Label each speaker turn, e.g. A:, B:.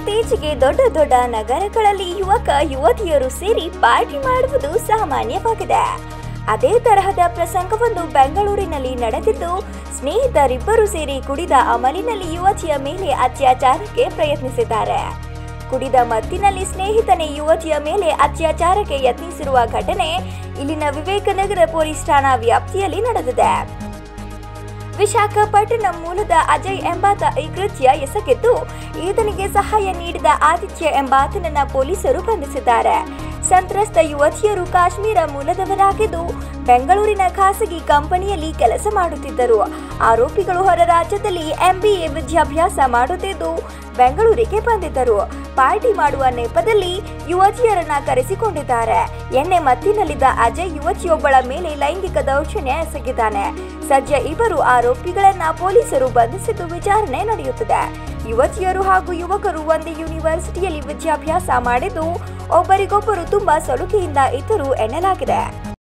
A: ಇತ್ತೀಚೆಗೆ ದೊಡ್ಡ ದೊಡ್ಡ ನಗರಗಳಲ್ಲಿ ಯುವಕ ಯುವತಿಯರು ಸೇರಿ ಪಾರ್ಟಿ ಮಾಡುವುದು ಸಾಮಾನ್ಯವಾಗಿದೆ ಅದೇ ತರಹದ ಪ್ರಸಂಗವೊಂದು ಬೆಂಗಳೂರಿನಲ್ಲಿ ನಡೆದಿದ್ದು ಸ್ನೇಹಿತರಿಬ್ಬರು ಸೇರಿ ಕುಡಿದ ಅಮಲಿನಲ್ಲಿ ಯುವತಿಯ ಮೇಲೆ ಅತ್ಯಾಚಾರಕ್ಕೆ ಪ್ರಯತ್ನಿಸಿದ್ದಾರೆ ಕುಡಿದ ಮತ್ತಿನಲ್ಲಿ ಸ್ನೇಹಿತನೇ ಯುವತಿಯ ಮೇಲೆ ಅತ್ಯಾಚಾರಕ್ಕೆ ಯತ್ನಿಸಿರುವ ಘಟನೆ ಇಲ್ಲಿನ ವಿವೇಕನಗರ ಪೊಲೀಸ್ ಠಾಣಾ ವ್ಯಾಪ್ತಿಯಲ್ಲಿ ನಡೆದಿದೆ ವಿಶಾಖಪಟ್ಟಣಂ ಮೂಲದ ಅಜಯ್ ಎಂಬಾತ ಈ ಕೃತ್ಯ ಎಸಗಿದ್ದು ಈತನಿಗೆ ಸಹಾಯ ನೀಡಿದ ಆದಿತ್ಯ ಎಂಬಾತನನ್ನ ಪೊಲೀಸರು ಬಂಧಿಸಿದ್ದಾರೆ ಸಂತ್ರಸ್ತ ಯುವತಿಯರು ಕಾಶ್ಮೀರ ಮೂಲದವರಾಗಿದ್ದು ಬೆಂಗಳೂರಿನ ಖಾಸಗಿ ಕಂಪನಿಯಲ್ಲಿ ಕೆಲಸ ಮಾಡುತ್ತಿದ್ದರು ಆರೋಪಿಗಳು ಹೊರ ರಾಜ್ಯದಲ್ಲಿ ಎಂಬಿಎ ವಿದ್ಯಾಭ್ಯಾಸ ಮಾಡುತ್ತಿದ್ದು ಬೆಂಗಳೂರಿಗೆ ಬಂದಿದ್ದರು ಪಾರ್ಟಿ ಮಾಡುವ ನೆಪದಲ್ಲಿ ಯುವತಿಯರನ್ನ ಕರೆಸಿಕೊಂಡಿದ್ದಾರೆ ಎಣ್ಣೆ ಮತ್ತಿನಲ್ಲಿದ್ದ ಅಜಯ್ ಯುವತಿಯೊಬ್ಬಳ ಮೇಲೆ ಲೈಂಗಿಕ ದೌರ್ಜನ್ಯ ಎಸಗಿದ್ದಾನೆ ಸದ್ಯ ಇಬ್ಬರು ಆರೋಪಿಗಳನ್ನ ಪೊಲೀಸರು ಬಂಧಿಸಿದ್ದು ವಿಚಾರಣೆ ನಡೆಯುತ್ತಿದೆ ಯುವತಿಯರು ಹಾಗೂ ಯುವಕರು ಒಂದೇ ಯೂನಿವರ್ಸಿಟಿಯಲ್ಲಿ ವಿದ್ಯಾಭ್ಯಾಸ ಮಾಡಿದ್ದು ಒಬ್ಬರಿಗೊಬ್ಬರು ತುಂಬಾ ಸಲುಗೆಯಿಂದ ಇದ್ದರು ಎನ್ನಲಾಗಿದೆ